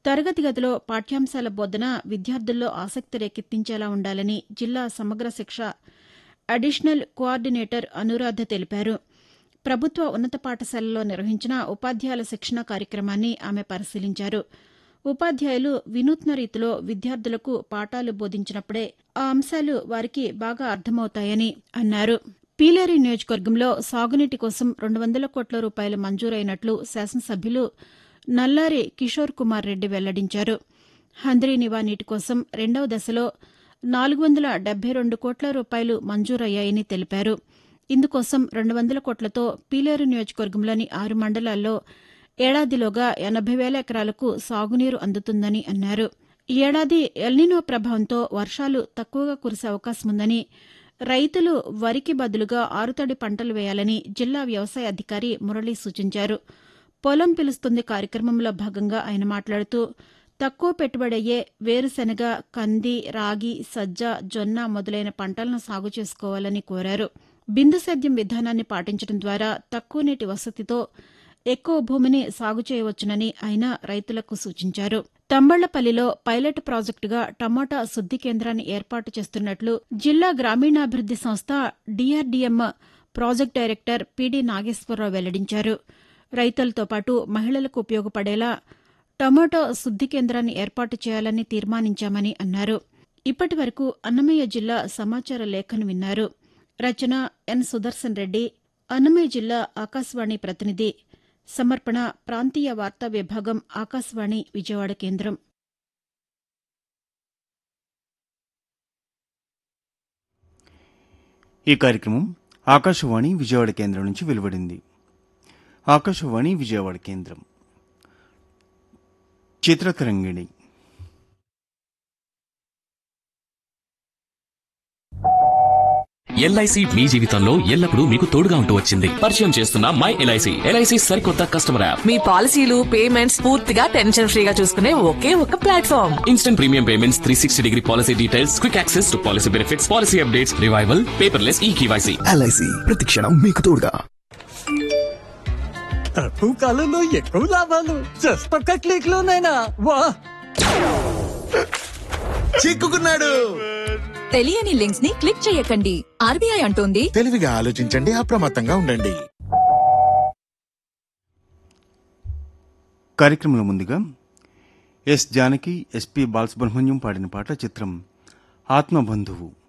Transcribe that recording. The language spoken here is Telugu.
తరగతి గదిలో పాఠ్యాంశాల బోధన విద్యార్థుల్లో ఆసక్తి రేకెత్తించేలా ఉండాలని జిల్లా సమగ్ర శిక్ష అడిషనల్ కోఆర్డినేటర్ అనురాధ తెలిపారు ప్రభుత్వ ఉన్నత పాఠశాలలో నిర్వహించిన ఉపాధ్యాయుల శిక్షణ కార్యక్రమాన్ని ఆమె పరిశీలించారు ఉపాధ్యాయులు వినూత్న రీతిలో విద్యార్థులకు పాఠాలు బోధించినప్పుడే ఆ అంశాలు వారికి బాగా అర్థమవుతాయని అన్నారు పీలేరు నియోజకవర్గంలో సాగునీటి కోసం రెండు వందల కోట్ల రూపాయలు మంజూరైనట్లు శాసనసభ్యులు నల్లారి కిషోర్ కుమార్ రెడ్డి వెల్లడించారు హంద్రీ నివా నీటి కోసం రెండవ దశలో నాలుగు వందల డెబ్బై రెండు కోట్ల రూపాయలు మంజూరయ్యాయని తెలిపారు ఇందుకోసం రెండు వందల కోట్లతో పీలేరు నియోజకవర్గంలోని ఆరు మండలాల్లో ఏడాదిలోగా ఎనభై వేల ఎకరాలకు సాగునీరు అందుతుందని అన్నారు ఈ ఏడాది ఎల్నినో ప్రభావంతో వర్షాలు తక్కువగా కురిసే అవకాశం ఉందని రైతులు వరికి బదులుగా ఆరుతడి పంటలు వేయాలని జిల్లా వ్యవసాయ అధికారి మురళి సూచించారు పొలం పిలుస్తుంది కార్యక్రమంలో భాగంగా ఆయన మాట్లాడుతూ తక్కువ పెట్టుబడి అయ్యే వేరుశెనగ కంది రాగి సజ్జ జొన్న మొదలైన పంటలను సాగు చేసుకోవాలని కోరారు బిందు సేద్యం విధానాన్ని పాటించడం ద్వారా తక్కువ నీటి వసతితో ఎక్కువ భూమిని సాగు చేయవచ్చునని ఆయన రైతులకు సూచించారు తంబళ్లపల్లిలో పైలట్ ప్రాజెక్టుగా టమాటా శుద్ది కేంద్రాన్ని ఏర్పాటు చేస్తున్నట్లు జిల్లా గ్రామీణాభివృద్ది సంస్థ DRDM project director PD Nageswararao వెల్లడించారు రైతులతో పాటు మహిళలకు ఉపయోగపడేలా టమాటో శుద్ది కేంద్రాన్ని ఏర్పాటు చేయాలని తీర్మానించామని అన్నారు ఇప్పటి వరకు అన్నమయ్య జిల్లా సమాచార లేఖను విన్నారు రచన ఎన్ సుదర్శన్ రెడ్డి అన్నమయ్య జిల్లా ఆకాశవాణి ప్రతినిధి సమర్పణ ప్రాంతీయ వార్తా విభాగం ఆకాశవాణి విజయవాడ కేంద్రం ఈ కార్యక్రమం ఆకాశవాణి విజయవాడ కేంద్రం నుంచి వెలువడింది ఆకాశవాణి విజయవాడ కేంద్రం చిత్రతరంగిణి ఎల్ఐసి మీ జీవితంలో ఎల్లప్పుడూ మీకు తోడుగా ఉంటూ వచ్చింది పరిచయం చేస్తున్న మై ఎల్ఐసి ఎల్ఐసి సరికొత్త కస్టమర్ యాప్ మీ పాలసీలు పేమెంట్స్ పూర్తిగా టెన్షన్ ఫ్రీగా చూసుకునే ఒకే ఒక platform instant premium payments three sixty degree policy details quick access to policy benefits policy updates revival paperless e KYC LIC ప్రతిక్షణం మీకు తోడుగా తక్కువ కాలంలో ఎక్కువ లాభాలు జస్ట్ ఒక్క క్లిక్ లోనైనా వా చిక్కుకున్నాడు తెలియని లింక్స్ ని క్లిక్ చేయకండి ఆర్బీఐ అంటోంది తెలివిగా ఆలోచించండి అప్రమత్తంగా ఉండండి కార్యక్రమంలో ముందుగా ఎస్ జానకి ఎస్పి బాలసుబ్రహ్మణ్యం పాడిన పాట చిత్రం ఆత్మబంధువు